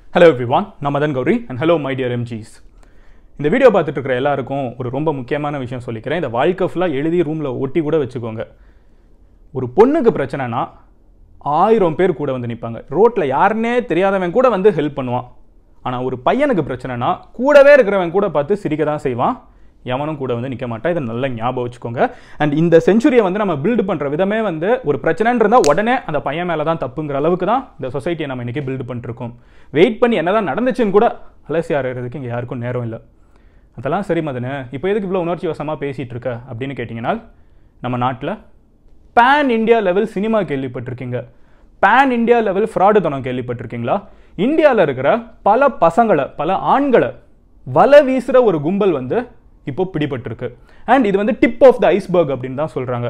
hello everyone நான் Madan Gowri and hello my dear MGs இந்த video பார்த்துட்டு இருக்கிற எல்லாருக்கும் ஒரு ரொம்ப முக்கியமான விஷயம் சொல்லிக்கிறேன் இந்த வாழ்க்கை ஃபுல்லாக எழுதி ரூமில் ஒட்டி கூட வச்சுக்கோங்க ஒரு பொண்ணுக்கு பிரச்சனைனா ஆயிரம் பேர் கூட வந்து நிற்பாங்க ரோட்டில் யாருன்னே தெரியாதவன் கூட வந்து ஹெல்ப் பண்ணுவான் ஆனால் ஒரு பையனுக்கு பிரச்சனைனா கூடவே இருக்கிறவன் கூட பார்த்து சிரிக்க தான் செய்வான் எவனும் கூட வந்து நிற்க மாட்டான் இதை நல்லா ஞாபகம் வச்சுக்கோங்க அண்ட் இந்த செஞ்சுரியை வந்து நம்ம பில்டு பண்ணுற விதமே வந்து ஒரு பிரச்சனைன்னு இருந்தால் உடனே அந்த பையன் மேலே தான் தப்புங்கிற அளவுக்கு தான் இந்த சொசைட்டியை நம்ம இன்றைக்கி பில்டு பண்ணிருக்கோம் வெயிட் பண்ணி என்னதான் நடந்துச்சுன்னு கூட அலசி ஆறுறதுக்கு இங்கே யாருக்கும் நேரம் இல்லை அதெல்லாம் சரி மதனு இப்போ எதுக்கு இவ்வளோ உணர்ச்சி வசமாக பேசிகிட்டு இருக்க அப்படின்னு கேட்டிங்கன்னா நம்ம நாட்டில் பேன் இந்தியா லெவல் சினிமா கேள்விப்பட்டிருக்கீங்க பேன் இந்தியா லெவல் ஃப்ராடுத்தனம் கேள்விப்பட்டிருக்கீங்களா இந்தியாவில் இருக்கிற பல பசங்களை பல ஆண்களை வலை வீசுகிற ஒரு கும்பல் வந்து இப்போ பிடிபட்டிருக்கு அண்ட் இது வந்து டிப் ஆஃப் த ஐஸ்பர்க் அப்படின்னு தான் சொல்கிறாங்க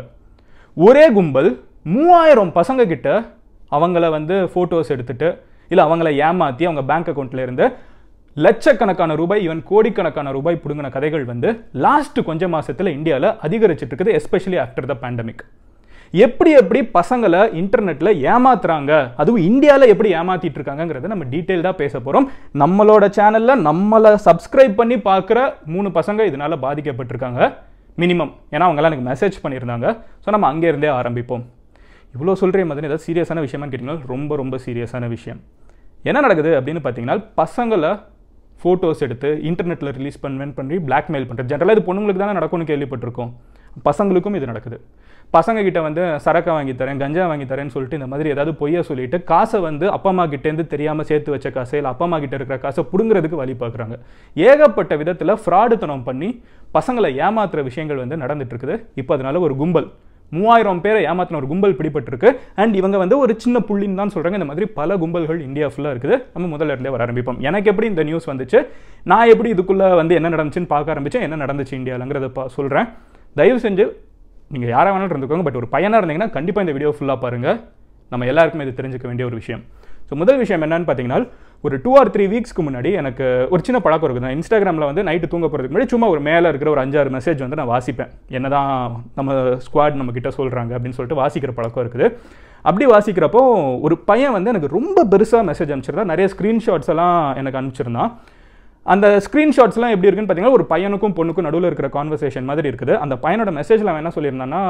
ஒரே கும்பல் மூவாயிரம் பசங்க கிட்ட அவங்கள வந்து ஃபோட்டோஸ் எடுத்துட்டு இல்லை அவங்கள ஏமாற்றி அவங்க பேங்க் அக்கௌண்ட்ல இருந்து லட்சக்கணக்கான ரூபாய் ஈவன் கோடிக்கணக்கான ரூபாய் பிடுங்கின கதைகள் வந்து லாஸ்ட் கொஞ்ச மாசத்துல இந்தியாவில் அதிகரிச்சிட்டு இருக்குது எஸ்பெஷலி ஆஃப்டர் த பேண்டமிக் எப்படி எப்படி பசங்களை இன்டர்நெட்டில் ஏமாத்துறாங்க அதுவும் இந்தியாவில் எப்படி ஏமாத்திட்டு இருக்காங்கங்கிறத நம்ம டீட்டெயில்டாக பேச போகிறோம் நம்மளோட சேனலில் நம்மளை சப்ஸ்கிரைப் பண்ணி பார்க்குற மூணு பசங்க இதனால பாதிக்கப்பட்டிருக்காங்க மினிமம் ஏன்னா அவங்கெல்லாம் எனக்கு மெசேஜ் பண்ணியிருந்தாங்க ஸோ நம்ம அங்கேருந்தே ஆரம்பிப்போம் இவ்வளோ சொல்கிறேன் மாதிரி ஏதாவது சீரியஸான விஷயமான்னு கேட்டிங்கன்னா ரொம்ப ரொம்ப சீரியஸான விஷயம் என்ன நடக்குது அப்படின்னு பார்த்தீங்கன்னா பசங்களை ஃபோட்டோஸ் எடுத்து இன்டர்நெட்டில் ரிலீஸ் பண்ணுவேன் பண்ணி பிளாக்மெயில் பண்ணுறது ஜென்ரலாக இது பொண்ணுங்களுக்கு தானே நடக்கும்னு கேள்விப்பட்டிருக்கோம் பசங்களுக்கும் இது நடக்குது பசங்க கிட்ட வந்து சரக்கை வாங்கி தரேன் கஞ்சா வாங்கி தரேன்னு சொல்லிட்டு இந்த மாதிரி ஏதாவது பொய்ய சொல்லிட்டு காசை வந்து அப்பா அம்மா கிட்டேருந்து தெரியாமல் சேர்த்து வச்ச காசை இல்லை அப்பா அம்மா கிட்ட இருக்கிற காசை பிடுங்கிறதுக்கு வழி பார்க்குறாங்க ஏகப்பட்ட விதத்தில் ஃப்ராடுத்தனம் பண்ணி பசங்களை ஏமாத்துற விஷயங்கள் வந்து நடந்துட்டு இருக்குது இப்போ அதனால ஒரு கும்பல் மூவாயிரம் பேரை ஏமாத்தின ஒரு கும்பல் பிடிபட்டிருக்கு அண்ட் இவங்க வந்து ஒரு சின்ன புள்ளின்னு தான் சொல்கிறாங்க இந்த மாதிரி பல கும்பல்கள் இந்தியா ஃபுல்லாக இருக்குது நம்ம முதல்ல இருந்தே வர ஆரம்பிப்போம் எனக்கு எப்படி இந்த நியூஸ் வந்துச்சு நான் எப்படி இதுக்குள்ளே வந்து என்ன நடந்துச்சுன்னு பார்க்க ஆரம்பிச்சேன் என்ன நடந்துச்சு இந்தியாவிலங்கிறத பா சொல்கிறேன் தயவு செஞ்சு நீங்கள் யாராக வேணாலும் இருந்துக்கோங்க பட் ஒரு பையனாக இருந்தீங்கன்னா கண்டிப்பாக இந்த வீடியோ ஃபுல்லாக பாருங்கள் நம்ம எல்லாருக்குமே இது தெரிஞ்சுக்க வேண்டிய ஒரு விஷயம் ஸோ முதல் விஷயம் என்னன்னு பார்த்தீங்கன்னா ஒரு டூ ஆர் த்ரீ வீக்ஸ்க்கு முன்னாடி எனக்கு ஒரு சின்ன பழக்கம் இருக்குது நான் இன்ஸ்டாகிராமில் வந்து நைட்டு தூங்க போகிறதுக்கு முன்னாடி சும்மா ஒரு மேலே இருக்கிற ஒரு அஞ்சாறு மெசேஜ் வந்து நான் வாசிப்பேன் என்னதான் நம்ம ஸ்குவாட் நம்ம கிட்ட சொல்கிறாங்க அப்படின்னு சொல்லிட்டு வாசிக்கிற பழக்கம் இருக்குது அப்படி வாசிக்கிறப்போ ஒரு பையன் வந்து எனக்கு ரொம்ப பெருசாக மெசேஜ் அனுப்பிச்சிருந்தா நிறைய ஸ்க்ரீன்ஷாட்ஸ் எல்லாம் எனக்கு அனுப்பிச்சிருந்தான் அந்த ஸ்க்ரீன்ஷாட்ஸ்லாம் எப்படி இருக்குன்னு பார்த்தீங்கன்னா ஒரு பையனுக்கும் பொண்ணுக்கும் நடுவில் இருக்கிற கான்வர்சேஷன் மாதிரி இருக்குது அந்த பையனோட மெசேஜில் அவன் என்ன சொல்லியிருந்தான்னா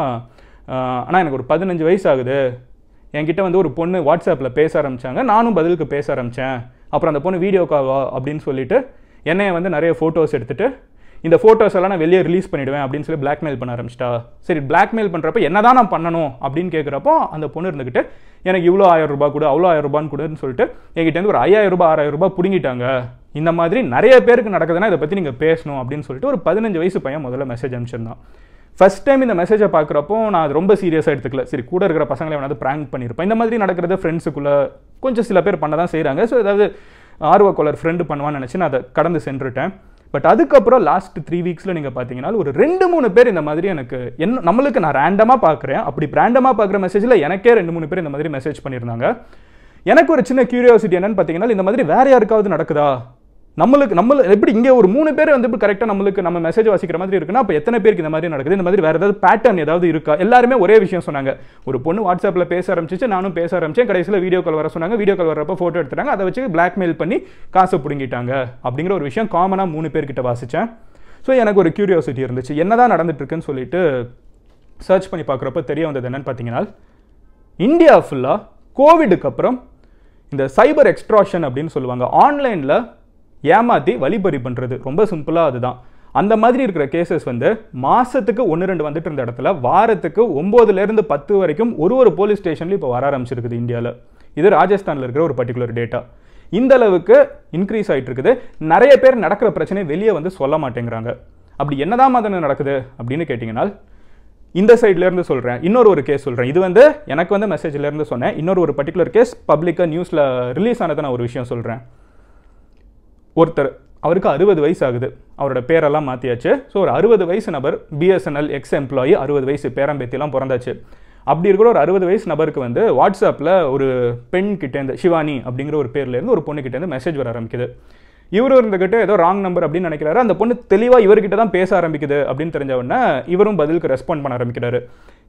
ஆனால் எனக்கு ஒரு பதினஞ்சு வயசு ஆகுது என்கிட்ட வந்து ஒரு பொண்ணு வாட்ஸ்அப்பில் பேச ஆரம்பித்தாங்க நானும் பதிலுக்கு பேச ஆரம்பித்தேன் அப்புறம் அந்த பொண்ணு வீடியோ கால் அப்படின்னு சொல்லிட்டு என்னைய வந்து நிறைய ஃபோட்டோஸ் எடுத்துகிட்டு இந்த ஃபோட்டோஸ் எல்லாம் நான் வெளியே ரிலீஸ் பண்ணிவிடுவேன் அப்படின்னு சொல்லி பிளாக்மெயில் பண்ண ஆரம்பிச்சிட்டா சரி பிளாக்மெயில் பண்ணுறப்ப என்ன தான் நான் பண்ணணும் அப்படின்னு கேட்குறப்போ அந்த பொண்ணு இருந்துக்கிட்டு எனக்கு இவ்வளோ ஆயிரம் ரூபாய் கொடு அவ்வளோ ஆயிரம் ரூபான்னு கொடுன்னு சொல்லிட்டு என்கிட்ட ஒரு ஐயாயிரம் ரூபாய் ஆறாயிரம் ரூபாய் பிடுங்கிட்டாங்க இந்த மாதிரி நிறைய பேருக்கு நடக்குதுன்னா இதை பற்றி நீங்கள் பேசணும் அப்படின்னு சொல்லிட்டு ஒரு பதினஞ்சு வயசு பையன் முதல்ல மெசேஜ் அனுப்பிச்சிருந்தான் ஃபஸ்ட் டைம் இந்த மெசேஜை பார்க்குறப்போ நான் அது ரொம்ப சீரியஸாக எடுத்துக்கல சரி கூட இருக்கிற பசங்களை வேணாவது ப்ராங்க் பண்ணியிருப்பேன் இந்த மாதிரி நடக்கிறது ஃப்ரெண்ட்ஸுக்குள்ளே கொஞ்சம் சில பேர் பண்ண தான் செய்கிறாங்க ஸோ ஏதாவது ஆர்வக்கொலர் ஃப்ரெண்டு பண்ணுவான்னு நினச்சி நான் அதை கடந்து சென்றுட்டேன் பட் அதுக்கப்புறம் லாஸ்ட் த்ரீ வீக்ஸில் நீங்கள் பார்த்தீங்கன்னா ஒரு ரெண்டு மூணு பேர் இந்த மாதிரி எனக்கு என்ன நம்மளுக்கு நான் ரேண்டமாக பார்க்குறேன் அப்படி ரேண்டமாக பார்க்குற மெசேஜில் எனக்கே ரெண்டு மூணு பேர் இந்த மாதிரி மெசேஜ் பண்ணியிருந்தாங்க எனக்கு ஒரு சின்ன கியூரியாசிட்டி என்னன்னு பார்த்தீங்கன்னா இந்த மாதிரி வேற யாருக்காவது நடக்குதா நம்மளுக்கு நம்ம எப்படி இங்கே ஒரு மூணு பேர் வந்து இப்போ கரெக்டாக நம்மளுக்கு நம்ம மெசேஜ் வாசிக்கிற மாதிரி இருக்குன்னா அப்போ எத்தனை பேருக்கு இந்த மாதிரி நடக்குது இந்த மாதிரி வேறு ஏதாவது பேட்டர்ன் ஏதாவது இருக்கா எல்லாருமே ஒரே விஷயம் சொன்னாங்க ஒரு பொண்ணு வாட்ஸ்அப்பில் பேச ஆரம்பிச்சிச்சு நானும் பேச ஆரம்பிச்சேன் கடைசியில் வீடியோ கால் வர சொன்னாங்க வீடியோ கால் வரப்போ ஃபோட்டோ எடுத்துட்டாங்க அதை வச்சு பிளாக்மெயில் பண்ணி காசை பிடுங்கிட்டாங்க அப்படிங்கிற ஒரு விஷயம் காமனாக மூணு பேர்கிட்ட வாசித்தேன் ஸோ எனக்கு ஒரு கியூரியாசிட்டி இருந்துச்சு என்னதான் நடந்துட்டு இருக்குன்னு சொல்லிட்டு சர்ச் பண்ணி பார்க்குறப்ப தெரிய வந்தது என்னன்னு பார்த்தீங்கன்னா இந்தியா ஃபுல்லாக கோவிடுக்கு அப்புறம் இந்த சைபர் எக்ஸ்ட்ராஷன் அப்படின்னு சொல்லுவாங்க ஆன்லைனில் ஏமாற்றி வழிபறி பண்ணுறது ரொம்ப சிம்பிளாக அதுதான் அந்த மாதிரி இருக்கிற கேசஸ் வந்து மாதத்துக்கு ஒன்று ரெண்டு வந்துட்டு இருந்த இடத்துல வாரத்துக்கு ஒம்போதுலேருந்து பத்து வரைக்கும் ஒரு ஒரு போலீஸ் ஸ்டேஷன்லையும் இப்போ வர ஆரம்பிச்சிருக்குது இந்தியாவில் இது ராஜஸ்தானில் இருக்கிற ஒரு பர்டிகுலர் டேட்டா இந்த அளவுக்கு இன்க்ரீஸ் ஆகிட்டு இருக்குது நிறைய பேர் நடக்கிற பிரச்சனை வெளியே வந்து சொல்ல மாட்டேங்கிறாங்க அப்படி என்னதான் மாதிரி நடக்குது அப்படின்னு கேட்டிங்கன்னா இந்த சைட்லேருந்து சொல்கிறேன் இன்னொரு ஒரு கேஸ் சொல்கிறேன் இது வந்து எனக்கு வந்து மெசேஜ்லேருந்து சொன்னேன் இன்னொரு ஒரு பர்டிகுலர் கேஸ் பப்ளிக்காக நியூஸில் ரிலீஸ் ஆனதை நான் ஒரு விஷயம் சொல்கிறேன் ஒருத்தர் அவருக்கு அறுபது வயசு ஆகுது அவரோட பேரெல்லாம் மாற்றியாச்சு ஸோ ஒரு அறுபது வயசு நபர் பிஎஸ்என்எல் எக்ஸ் எம்ப்ளாயி அறுபது வயசு பேரம்பேத்திலாம் பிறந்தாச்சு அப்படி இருக்கிற ஒரு அறுபது வயசு நபருக்கு வந்து வாட்ஸ்அப்பில் ஒரு பெண் கிட்டேருந்து சிவானி அப்படிங்கிற ஒரு பேர்லேருந்து ஒரு பொண்ணு கிட்டேருந்து மெசேஜ் வர ஆரம்பிக்குது இவரும் இருந்துக்கிட்டு ஏதோ ராங் நம்பர் அப்படின்னு நினைக்கிறாரு அந்த பொண்ணு தெளிவாக இவர்கிட்ட தான் பேச ஆரம்பிக்குது அப்படின்னு தெரிஞ்ச உடனே இவரும் பதிலுக்கு ரெஸ்பாண்ட் பண்ண ஆரம்பிக்கிறாரு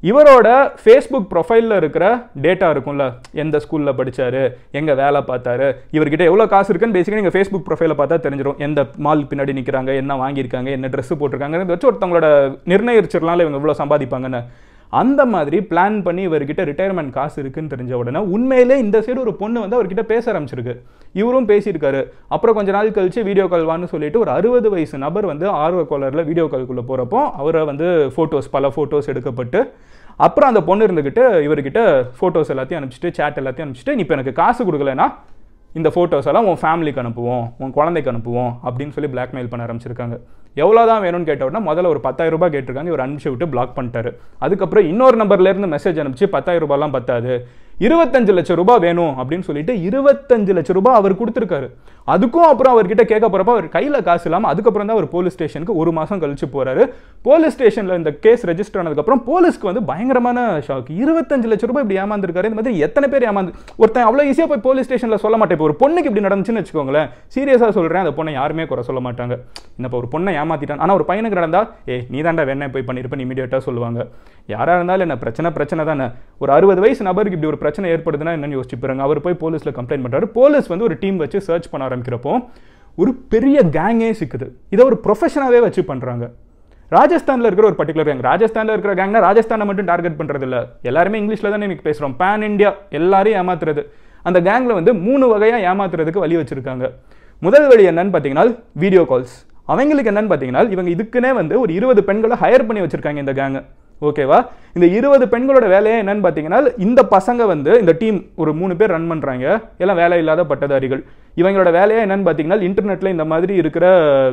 இவரோட ஃபேஸ்புக் ப்ரொஃபைலில் இருக்கிற டேட்டா இருக்கும்ல எந்த ஸ்கூலில் படிச்சாரு எங்கே வேலை பார்த்தாரு இவர்கிட்ட எவ்வளோ காசு இருக்குன்னு பேசிக்காக நீங்கள் ஃபேஸ்புக் ப்ரொஃபைலை பார்த்தா தெரிஞ்சிடும் எந்த மால் பின்னாடி நிற்கிறாங்க என்ன வாங்கியிருக்காங்க என்ன ட்ரெஸ் போட்டிருக்காங்க வச்சு ஒருத்தவங்களோட நிர்ணயிச்சிடலாம்ல இவங்க இவ்வளோ சம்பாதிப்பாங்கன்னு அந்த மாதிரி பிளான் பண்ணி இவர்கிட்ட ரிட்டையர்மெண்ட் காசு இருக்குன்னு தெரிஞ்ச உடனே உண்மையிலே இந்த சைடு ஒரு பொண்ணு வந்து அவர்கிட்ட பேச ஆரம்பிச்சிருக்கு இவரும் பேசியிருக்காரு அப்புறம் கொஞ்ச நாள் கழிச்சு வீடியோ கால் வான்னு சொல்லிட்டு ஒரு அறுபது வயசு நபர் வந்து ஆர்வ கோலரில் வீடியோ கால்குள்ளே போகிறப்போ அவரை வந்து ஃபோட்டோஸ் பல ஃபோட்டோஸ் எடுக்கப்பட்டு அப்புறம் அந்த பொண்ணு இருந்துக்கிட்டு இவர்கிட்ட ஃபோட்டோஸ் எல்லாத்தையும் அனுப்பிச்சிட்டு சேட் எல்லாத்தையும் அனுப்பிச்சிட்டு நீ இப்போ எனக்கு காசு கொடுக்கலனா இந்த ஃபோட்டோஸ் எல்லாம் உன் ஃபேமிலிக்கு அனுப்புவோம் உன் குழந்தைக்கு அனுப்புவோம் அப்படின்னு சொல்லி பிளாக்மெயில் பண்ண ஆரம்பிச்சிருக்காங்க எவ்வளோ தான் வேணும்னு கேட்ட உடனே முதல்ல ஒரு பத்தாயிரம் ரூபாய் கேட்டிருக்காங்க இவர் அனுப்பிச்சு விட்டு பிளாக் பண்ணிட்டாரு அதுக்கப்புறம் இன்னொரு நம்பர்லேருந்து மெசேஜ் அனுப்பிச்சு பத்தாயிரம் ரூபாய்லாம் பத்தாது இருபத்தஞ்சு லட்சம் ரூபாய் வேணும் அப்படின்னு சொல்லிட்டு இருபத்தஞ்சு லட்சம் ரூபாய் அவர் கொடுத்துருக்காரு அதுக்கும் அப்புறம் அவர்கிட்ட கேட்க போறப்ப அவர் கையில் காசு இல்லாமல் அதுக்கப்புறம் தான் அவர் போலீஸ் ஸ்டேஷனுக்கு ஒரு மாதம் கழிச்சு போறாரு போலீஸ் ஸ்டேஷனில் இந்த கேஸ் ரெஜிஸ்டர் ஆனதுக்கப்புறம் போலீஸ்க்கு வந்து பயங்கரமான ஷாக் இருபத்தஞ்சு லட்சம் ரூபாய் இப்படி ஏமாந்துருக்காரு இந்த மாதிரி எத்தனை பேர் ஏமாந்து ஒருத்தன் அவ்வளோ ஈஸியாக போய் போலீஸ் ஸ்டேஷனில் சொல்ல மாட்டேன் இப்போ ஒரு பொண்ணுக்கு இப்படி நடந்துச்சுன்னு வச்சுக்கோங்களேன் சீரியஸாக சொல்கிறேன் அந்த பொண்ணை யாருமே குறை சொல்ல மாட்டாங்க இப்போ ஒரு பொண்ணை ஏமாத்திட்டான் ஆனால் ஒரு பையனுக்கு நடந்தா ஏ நீ தாண்டா வேணா போய் பண்ணியிருப்பேன் இமீடியட்டாக சொல்லுவாங்க யாராக இருந்தாலும் என்ன பிரச்சனை பிரச்சனை தானே ஒரு அறுபது வயசு நபருக்கு இப்படி ஒரு பிரச்சனை ஏற்படுதுன்னா என்னன்னு யோசிச்சு பாருங்க அவர் போய் போலீஸில் கம்ப்ளைண்ட் பண்ணுறாரு போலீஸ் வந்து ஒரு டீம் வச்சு சர்ச் பண்ண ஆரம்பிக்கிறப்போ ஒரு பெரிய கேங்கே சிக்குது இதை ஒரு ப்ரொஃபஷனாகவே வச்சு பண்ணுறாங்க ராஜஸ்தானில் இருக்கிற ஒரு பர்டிகுலர் கேங் ராஜஸ்தானில் இருக்கிற கேங்னா ராஜஸ்தானை மட்டும் டார்கெட் பண்ணுறது இல்லை எல்லாருமே இங்கிலீஷில் தானே இன்னைக்கு பேசுகிறோம் பேன் இந்தியா எல்லாரையும் ஏமாத்துறது அந்த கேங்கில் வந்து மூணு வகையாக ஏமாத்துறதுக்கு வழி வச்சிருக்காங்க முதல் வழி என்னன்னு பார்த்தீங்கன்னா வீடியோ கால்ஸ் அவங்களுக்கு என்னன்னு பார்த்தீங்கன்னா இவங்க இதுக்குன்னே வந்து ஒரு இருபது பெண்களை ஹையர் பண்ணி வச்சிருக்காங்க இந்த கேங்கை ஓகேவா இந்த இருபது பெண்களோட வேலையே என்னன்னு பார்த்தீங்கன்னா இந்த பசங்க வந்து இந்த டீம் ஒரு மூணு பேர் ரன் பண்ணுறாங்க எல்லாம் வேலை இல்லாத பட்டதாரிகள் இவங்களோட வேலையே என்னன்னு பார்த்தீங்கன்னா இன்டர்நெட்டில் இந்த மாதிரி இருக்கிற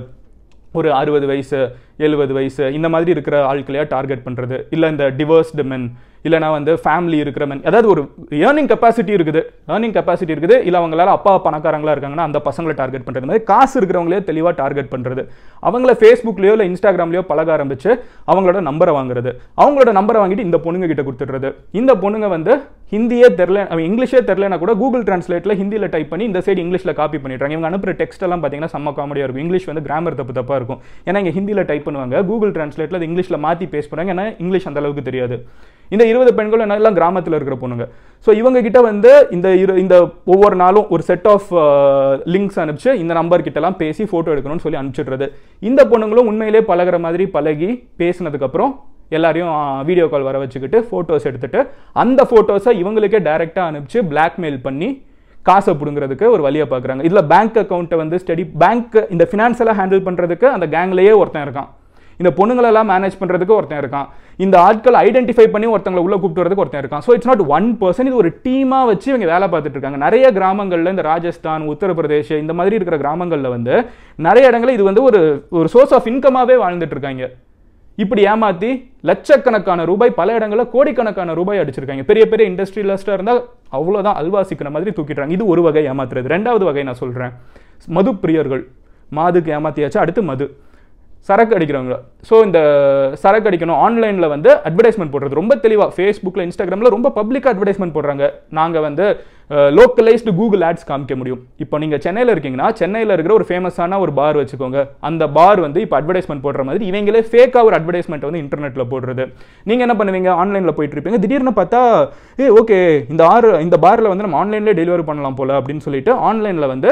ஒரு அறுபது வயசு எழுபது வயசு இந்த மாதிரி இருக்கிற ஆட்களையா டார்கெட் பண்ணுறது இல்லை இந்த டிவர்ஸ்டு மென் இல்லைனா வந்து ஃபேமிலி இருக்கிற மென் அதாவது ஒரு ஏர்னிங் கெப்பாசிட்டி இருக்குது ஏர்னிங் கெப்பாசிட்டி இருக்குது இல்லை அவங்களால அப்பா பணக்காரங்களா இருக்காங்கன்னா அந்த பசங்களை டார்கெட் பண்ணுறது மாதிரி காசு இருக்கிறவங்களே தெளிவாக டார்கெட் பண்ணுறது அவங்கள ஃபேஸ்புக்லேயோ இல்லை இன்ஸ்டாகிராம்லேயோ பழக ஆரம்பிச்சு அவங்களோட நம்பரை வாங்குறது அவங்களோட நம்பரை வாங்கிட்டு இந்த பொண்ணுங்க கிட்ட கொடுத்துடுறது இந்த பொண்ணுங்க வந்து ஹிந்தியே தெரில அவன் இங்கிலீஷே தெரிலனா கூட கூகுள் டிரான்ஸ்லேட்டில் ஹிந்தியில் டைப் பண்ணி இந்த சைடு இங்கிலீஷில் காப்பி பண்ணிடுறாங்க இவங்க அனுப்புகிற டெக்ஸ்ட் எல்லாம் பார்த்தீங்கன்னா செம்ம காமெடியாக இருக்கும் இங்கிலீஷ் வந்து கிராமர் தப்பு தப்பாக இருக்கும் ஏன்னா இங்கே ஹிந்தியில் டைப் பண்ணுவாங்க கூகுள் டிரான்ஸ்லேட்டில் அது இங்கிலீஷில் மாற்றி பேஸ் பண்ணுறாங்க ஏன்னா இங்கிலீஷ் அந்த அளவுக்கு தெரியாது இந்த இருபது பெண்களும் என்ன எல்லாம் கிராமத்தில் இருக்கிற பொண்ணுங்க ஸோ இவங்க கிட்ட வந்து இந்த இரு இந்த ஒவ்வொரு நாளும் ஒரு செட் ஆஃப் லிங்க்ஸ் அனுப்பிச்சு இந்த நம்பர் கிட்டலாம் பேசி ஃபோட்டோ எடுக்கணும்னு சொல்லி அனுப்பிச்சிடுறது இந்த பொண்ணுங்களும் உண்மையிலே பழகுற மாதிரி பழகி பேசினதுக்கப்புறம் எல்லாரையும் வீடியோ கால் வர வச்சுக்கிட்டு ஃபோட்டோஸ் எடுத்துட்டு அந்த ஃபோட்டோஸை இவங்களுக்கே டைரெக்டாக அனுப்பிச்சு பிளாக்மெயில் பண்ணி காசை பிடுங்கிறதுக்கு ஒரு வழியை பார்க்குறாங்க இதில் பேங்க் அக்கௌண்ட்டை வந்து ஸ்டடி பேங்க் இந்த ஃபினான்ஸெல்லாம் ஹேண்டில் பண்ணுறதுக்கு அந்த கேங்லேயே ஒருத்தன் இருக்கான் இந்த பொண்ணுங்களெல்லாம் மேனேஜ் பண்ணுறதுக்கு ஒருத்தன் இருக்கான் இந்த ஆட்கள் ஐடென்டிஃபை பண்ணி ஒருத்தங்களை உள்ள கூப்பிட்டு வரதுக்கு ஒருத்தன் இருக்கான் so it's not one person இது ஒரு டீமாக வச்சு இவங்க வேலை பார்த்துட்டு இருக்காங்க நிறைய கிராமங்களில் இந்த ராஜஸ்தான் உத்தரப்பிரதேஷ் இந்த மாதிரி இருக்கிற கிராமங்களில் வந்து நிறைய இடங்களில் இது வந்து ஒரு ஒரு சோர்ஸ் ஆஃப் இன்கமாகவே வாழ்ந்துட்டு இருக்காங்க இப்படி ஏமாத்தி லட்சக்கணக்கான ரூபாய் பல இடங்களில் கோடிக்கணக்கான ரூபாய் அடிச்சிருக்காங்க பெரிய பெரிய இண்டஸ்ட்ரியலிஸ்டாக இருந்தால் அவ்வளோதான் அல்வாசிக்கிற மாதிரி தூக்கிடுறாங்க இது ஒரு வகை ஏமாத்துறது ரெண்டாவது வகை நான் சொல்கிறேன் மது பிரியர்கள் மாதுக்கு ஏமாத்தியாச்சு அடுத்து மது சரக்கு அடிக்கிறவங்க ஸோ இந்த சரக்கு அடிக்கணும் ஆன்லைனில் வந்து அட்வர்டைஸ்மெண்ட் போடுறது ரொம்ப தெளிவாக ஃபேஸ்புக்கில் இன்ஸ்டாகிராமில் ரொம்ப பப்ளிக்காக அட்வர்டைஸ்மெண்ட் போடுறாங்க நாங்கள் வந்து லோக்கலைஸ்டு கூகுள் ஆட்ஸ் காமிக்க முடியும் இப்போ நீங்கள் சென்னையில் இருக்கீங்கன்னா சென்னையில் இருக்கிற ஒரு ஃபேமஸான ஒரு பார் வச்சுக்கோங்க அந்த பார் வந்து இப்போ அட்வர்டைஸ்மெண்ட் போடுற மாதிரி இவங்களே ஃபேக்காக ஒரு அட்வர்டைஸ்மெண்ட் வந்து இன்டர்நெட்டில் போடுறது நீங்கள் என்ன பண்ணுவீங்க ஆன்லைனில் போயிட்டு இருப்பீங்க திடீர்னு பார்த்தா ஏ ஓகே இந்த ஆறு இந்த பாரில் வந்து நம்ம ஆன்லைன்லேயே டெலிவரி பண்ணலாம் போல அப்படின்னு சொல்லிட்டு ஆன்லைனில் வந்து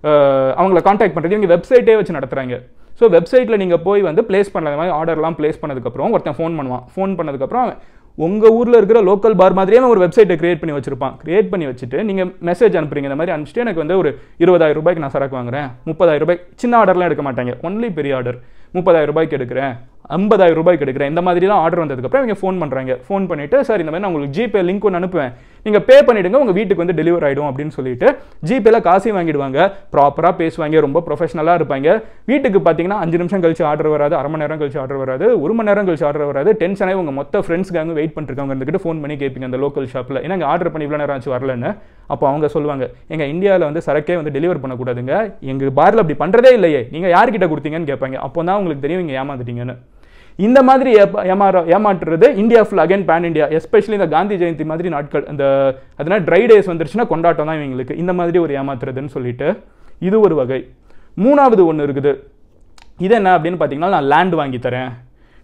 அவங்கள காண்டாக்ட் பண்ணுறது இவங்க வெப்சைட்டே வச்சு நடத்துகிறாங்க ஸோ வெப்சைட்டில் நீங்கள் போய் வந்து ப்ளேஸ் பண்ண மாதிரி ஆர்டர்லாம் ப்ளேஸ் பண்ணதுக்கப்புறம் ஒருத்தன் ஃபோன் பண்ணுவான் ஃபோன் பண்ணதுக்கப்புறம் உங்கள் ஊரில் இருக்கிற லோக்கல் பார் மாதிரியே ஒரு வெப்சைட்டை கிரியேட் பண்ணி வச்சிருப்பான் கிரியேட் பண்ணி வச்சுட்டு நீங்கள் மெசேஜ் அனுப்புறீங்க இந்த மாதிரி அனுப்பிச்சிட்டு எனக்கு வந்து ஒரு இருபதாயிரம் ரூபாய்க்கு நான் சரக்கு வாங்குறேன் முப்பதாயிரம் ரூபாய் சின்ன ஆர்டர்லாம் எடுக்க மாட்டாங்க ஒன்லி பெரிய ஆர்டர் முப்பதாயிரம் ரூபாய்க்கு எடுக்கிறேன் ஐம்பதாயிரம் ரூபாய்க்கு எடுக்கிறேன் இந்த மாதிரி தான் ஆர்டர் வந்ததுக்கப்புறம் இவங்க ஃபோன் பண்ணுறாங்க ஃபோன் பண்ணிவிட்டு சார் இந்த மாதிரி நான் உங்களுக்கு ஜிபே லிங்க் ஒன்று அனுப்புவேன் நீங்கள் பே பண்ணிவிடுங்க உங்கள் வீட்டுக்கு வந்து டெலிவர் ஆகிடும் அப்படின்னு சொல்லிட்டு ஜிபேல காசையும் வாங்கிடுவாங்க ப்ராப்பராக பேசுவாங்க ரொம்ப ப்ரொஃபஷனலாக இருப்பாங்க வீட்டுக்கு பார்த்தீங்கன்னா அஞ்சு நிமிஷம் கழிச்சு ஆர்டர் வராது அரை மணி நேரம் கழிச்சு ஆர்டர் வராது ஒரு மணி நேரம் கழிச்சு ஆர்டர் வராது டென்ஷனாக உங்கள் மொத்த ஃப்ரெண்ட்ஸ்க்காக வெயிட் பண்ணிருக்காங்க இருந்துக்கிட்டு ஃபோன் பண்ணி கேட்பீங்க அந்த லோக்கல் ஷாப்பில் ஏன்னா இங்கே ஆர்டர் பண்ணி இவ்வளோ நேரம் ஆச்சு வரலன்னு அப்போ அவங்க சொல்லுவாங்க எங்கள் இந்தியாவில் வந்து சரக்கே வந்து டெலிவர் பண்ணக்கூடாதுங்க எங்கள் பாரில் அப்படி பண்ணுறதே இல்லையே நீங்கள் யார்கிட்ட கொடுத்தீங்கன்னு கேட்பாங்க அப்போ தான் உங்களுக்கு தெரியும் இங்கே ஏமாந்துட்டீங்கன்னு இந்த மாதிரி ஏமாற ஏமாற்றுறது India full again pan India especially இந்த காந்தி ஜெயந்தி மாதிரி நாட்கள் இந்த அதனால் ட்ரை டேஸ் வந்துருச்சுன்னா கொண்டாட்டம் தான் இவங்களுக்கு இந்த மாதிரி ஒரு ஏமாத்துறதுன்னு சொல்லிட்டு இது ஒரு வகை மூணாவது ஒன்று இருக்குது இது என்ன அப்படின்னு பார்த்தீங்கன்னா நான் லேண்ட் வாங்கி தரேன்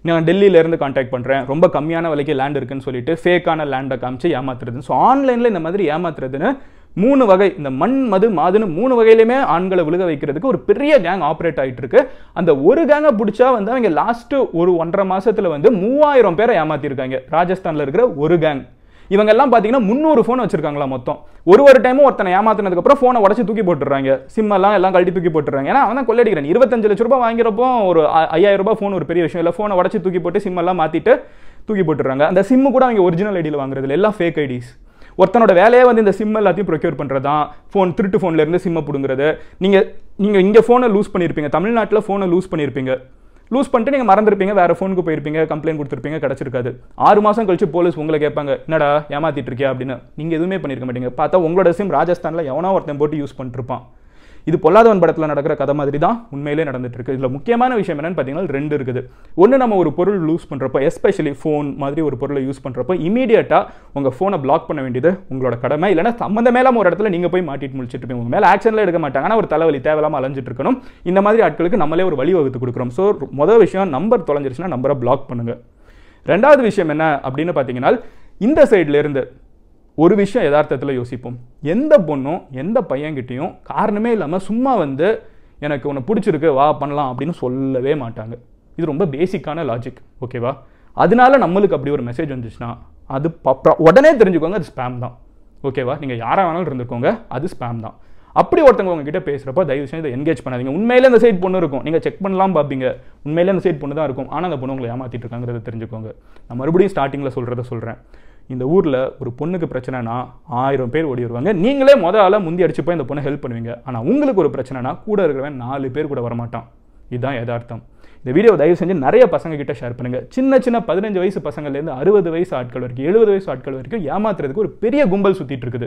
நான் டெல்லியிலேருந்து காண்டாக்ட் பண்ணுறேன் ரொம்ப கம்மியான விலைக்கு லேண்ட் இருக்குன்னு சொல்லிட்டு ஃபேக்கான லேண்டை காமிச்சு ஏமாத்துறது ஸோ ஆன்லைனில் இந்த மாதிரி ஏமாத்துறதுன்னு மூணு வகை இந்த மண் மது மாதுன்னு மூணு வகையிலுமே ஆண்களை விழுக வைக்கிறதுக்கு ஒரு பெரிய கேங் ஆப்ரேட் ஆகிட்டு இருக்கு அந்த ஒரு கேங்கை பிடிச்சா வந்து அவங்க லாஸ்ட்டு ஒரு ஒன்றரை மாசத்துல வந்து மூவாயிரம் பேரை ஏமாத்திருக்காங்க ராஜஸ்தானில் இருக்கிற ஒரு கேங் இவங்க எல்லாம் பார்த்தீங்கன்னா முந்நூறு ஃபோன் வச்சிருக்காங்களா மொத்தம் ஒரு ஒரு டைமும் ஒருத்தனை ஏமாத்தினதுக்கு அப்புறம் ஃபோனை உடச்சி தூக்கி போட்டுறாங்க சிம் எல்லாம் எல்லாம் கழட்டி தூக்கி போட்டுறாங்க ஏன்னா அவன் தான் கொள்ளடிக்கிறான் இருபத்தஞ்சு லட்ச ரூபாய் வாங்குறப்போ ஒரு ஐ- ஐயாயிரம் ரூபாய் ஃபோன் ஒரு பெரிய விஷயம் இல்லை ஃபோனை உடச்சி தூக்கி போட்டு சிம் எல்லாம் மாத்திட்டு தூக்கி போட்டுறாங்க அந்த சிம்மு கூட அவங்க ஒரிஜினல் ஐடியில் வாங்குறது இல்லை எல்லாம் ஃபேக் ஐடிஸ் ஒருத்தனோட வேலையே வந்து இந்த சிம் எல்லாத்தையும் ப்ரொக்யூர் பண்ணுறது தான் ஃபோன் திருட்டு ஃபோன்ல இருந்து சிம்மை பிடுங்குறது நீங்கள் நீங்கள் இங்கே ஃபோனை லூஸ் பண்ணியிருப்பீங்க தமிழ்நாட்டில் ஃபோனை லூஸ் பண்ணியிருப்பீங்க லூஸ் பண்ணிட்டு நீங்கள் மறந்துருப்பீங்க வேறு ஃபோனுக்கு போயிருப்பீங்க கம்ப்ளைண்ட் கொடுத்துருப்பீங்க கிடச்சிருக்காது ஆறு மாதம் கழிச்சு போலீஸ் உங்களை கேட்பாங்க என்னடா ஏமாத்திட்டு இருக்கியா அப்படின்னு நீங்கள் எதுவுமே பண்ணியிருக்க மாட்டீங்க பார்த்தா உங்களோட சிம் ராஜஸ்தானில் எவனோ ஒருத்தன் போட்டு யூஸ் பண்ணிருப்பான் இது பொல்லாதவன் படத்தில் நடக்கிற கதை மாதிரி தான் உண்மையிலே நடந்துட்டு இருக்கு இதில் முக்கியமான விஷயம் என்னன்னு பார்த்தீங்கன்னா ரெண்டு இருக்குது ஒன்று நம்ம ஒரு பொருள் லூஸ் பண்ணுறப்போ எஸ்பெஷலி ஃபோன் மாதிரி ஒரு பொருளை யூஸ் பண்ணுறப்போ இமீடியட்டாக உங்கள் ஃபோனை பிளாக் பண்ண வேண்டியது உங்களோட கடமை இல்லைன்னா சம்மந்த மேலே ஒரு இடத்துல நீங்கள் போய் மாட்டிட்டு முடிச்சிட்டு இருப்பீங்க உங்கள் மேலே ஆக்ஷனில் எடுக்க மாட்டாங்க ஆனால் ஒரு தலைவலி தேவையில்லாமல் அலைஞ்சிட்டு இருக்கணும் இந்த மாதிரி ஆட்களுக்கு நம்மளே ஒரு வழி வகுத்து கொடுக்குறோம் ஸோ முதல் விஷயம் நம்பர் தொலைஞ்சிருச்சுன்னா நம்பரை பிளாக் பண்ணுங்க ரெண்டாவது விஷயம் என்ன அப்படின்னு பார்த்தீங்கன்னா இந்த சைடுல இருந்து ஒரு விஷயம் யதார்த்தத்தில் யோசிப்போம் எந்த பொண்ணும் எந்த பையன்கிட்டயும் காரணமே இல்லாமல் சும்மா வந்து எனக்கு உன்னை பிடிச்சிருக்கு வா பண்ணலாம் அப்படின்னு சொல்லவே மாட்டாங்க இது ரொம்ப பேசிக்கான லாஜிக் ஓகேவா அதனால நம்மளுக்கு அப்படி ஒரு மெசேஜ் வந்துச்சுன்னா அது பப்ரா உடனே தெரிஞ்சுக்கோங்க அது ஸ்பேம் தான் ஓகேவா நீங்கள் யாராக வேணாலும் இருந்துக்கோங்க அது ஸ்பேம் தான் அப்படி ஒருத்தவங்க உங்ககிட்ட பேசுகிறப்ப தயவு செஞ்சு இதை என்கேஜ் பண்ணாதீங்க உண்மையிலே அந்த சைட் பொண்ணு இருக்கும் நீங்கள் செக் பண்ணலாம் பார்ப்பீங்க உண்மையிலே அந்த சைட் பொண்ணு தான் இருக்கும் ஆனால் அந்த பொண்ணு உங்களை ஏமாத்திட்டு இருக்காங்கிறத தெரிஞ்சுக்கோங்க நான் மறுபடியும் ஸ்டார்டிங்கில் சொல்கிறத சொல்கிறேன் இந்த ஊரில் ஒரு பொண்ணுக்கு பிரச்சனைனா ஆயிரம் பேர் ஓடி வருவாங்க நீங்களே முத ஆளா முந்தி அடிச்சு போய் இந்த பொண்ணை ஹெல்ப் பண்ணுவீங்க ஆனால் உங்களுக்கு ஒரு பிரச்சனைனா கூட இருக்கிறவன் நாலு பேர் கூட வரமாட்டான் இதுதான் யதார்த்தம் இந்த வீடியோ தயவு செஞ்சு நிறைய பசங்க கிட்ட ஷேர் பண்ணுங்க சின்ன சின்ன பதினஞ்சு வயசு பசங்கள்லேருந்து அறுபது வயசு ஆட்கள் வரைக்கும் எழுபது வயசு ஆட்கள் வரைக்கும் ஏமாத்துறதுக்கு ஒரு பெரிய கும்பல் சுத்திட்டு இருக்குது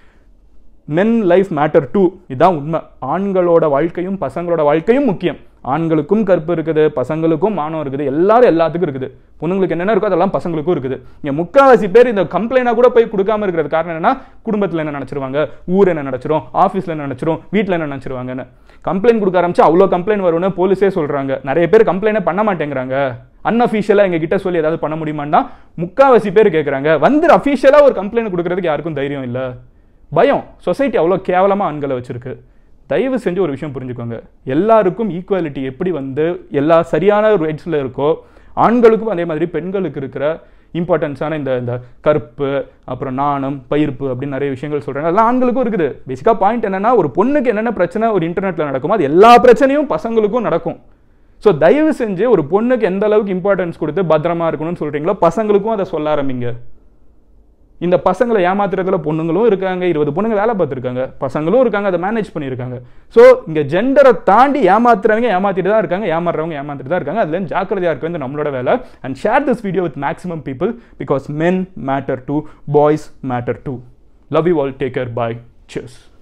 மென் லைஃப் மேட்டர் டூ இதுதான் உண்மை ஆண்களோட வாழ்க்கையும் பசங்களோட வாழ்க்கையும் முக்கியம் ஆண்களுக்கும் கற்பு இருக்குது பசங்களுக்கும் மானம் இருக்குது எல்லாரும் எல்லாத்துக்கும் இருக்குது பொண்ணுங்களுக்கு என்னென்ன இருக்கோ அதெல்லாம் பசங்களுக்கும் இருக்குது இங்கே முக்கால்வாசி பேர் இந்த கம்ப்ளைண்டாக கூட போய் கொடுக்காம இருக்கிறது காரணம் என்னன்னா குடும்பத்தில் என்ன நினச்சிருவாங்க ஊர் என்ன நினச்சிரும் ஆஃபீஸில் என்ன நினச்சிரும் வீட்டில் என்ன நினச்சிருவாங்கன்னு கம்ப்ளைண்ட் கொடுக்க ஆரம்பிச்சு அவ்வளோ கம்ப்ளைண்ட் வரும்னு போலீஸே சொல்கிறாங்க நிறைய பேர் கம்ப்ளைண்டே பண்ண மாட்டேங்கிறாங்க அன்அஃபீஷியலாக எங்க கிட்ட சொல்லி ஏதாவது பண்ண முடியுமான்னா முக்காவாசி பேர் கேட்குறாங்க வந்து அஃபீஷியலாக ஒரு கம்ப்ளைண்ட் கொடுக்கறதுக்கு யாருக்கும் தைரியம் இல்லை பயம் சொசைட்டி அவ்வளோ கேவலமாக ஆண்களை வச்சிருக்கு தயவு செஞ்சு ஒரு விஷயம் புரிஞ்சுக்கோங்க எல்லாருக்கும் ஈக்குவாலிட்டி எப்படி வந்து எல்லா சரியான ரைட்ஸில் இருக்கோ ஆண்களுக்கும் அதே மாதிரி பெண்களுக்கு இருக்கிற இம்பார்ட்டன்ஸான இந்த இந்த கற்பு அப்புறம் நாணம் பயிர்ப்பு அப்படின்னு நிறைய விஷயங்கள் சொல்கிறாங்க அதெல்லாம் ஆண்களுக்கும் இருக்குது பேசிக்காக பாயிண்ட் என்னன்னா ஒரு பொண்ணுக்கு என்னென்ன பிரச்சனை ஒரு இன்டர்நெட்டில் நடக்குமோ அது எல்லா பிரச்சனையும் பசங்களுக்கும் நடக்கும் ஸோ தயவு செஞ்சு ஒரு பொண்ணுக்கு எந்த அளவுக்கு இம்பார்ட்டன்ஸ் கொடுத்து பத்திரமா இருக்கணும்னு சொல்கிறீங்களோ பசங்களுக்கும் அதை சொல்ல ஆரம்பிங்க இந்த பசங்களை ஏமாத்துறதுல பொண்ணுங்களும் இருக்காங்க இருபது பொண்ணுங்க வேலை பார்த்துருக்காங்க பசங்களும் இருக்காங்க அதை மேனேஜ் பண்ணியிருக்காங்க ஸோ இங்கே ஜெண்டரை தாண்டி ஏமாத்துறவங்க ஏமாத்திட்டு தான் இருக்காங்க ஏமாறுறவங்க ஏமாத்திட்டு தான் இருக்காங்க அதுல ஜாக்கிரதையாக இருக்க வேண்டியது நம்மளோட வேலை and share this video with maximum people because men matter too boys matter too love you all take care bye cheers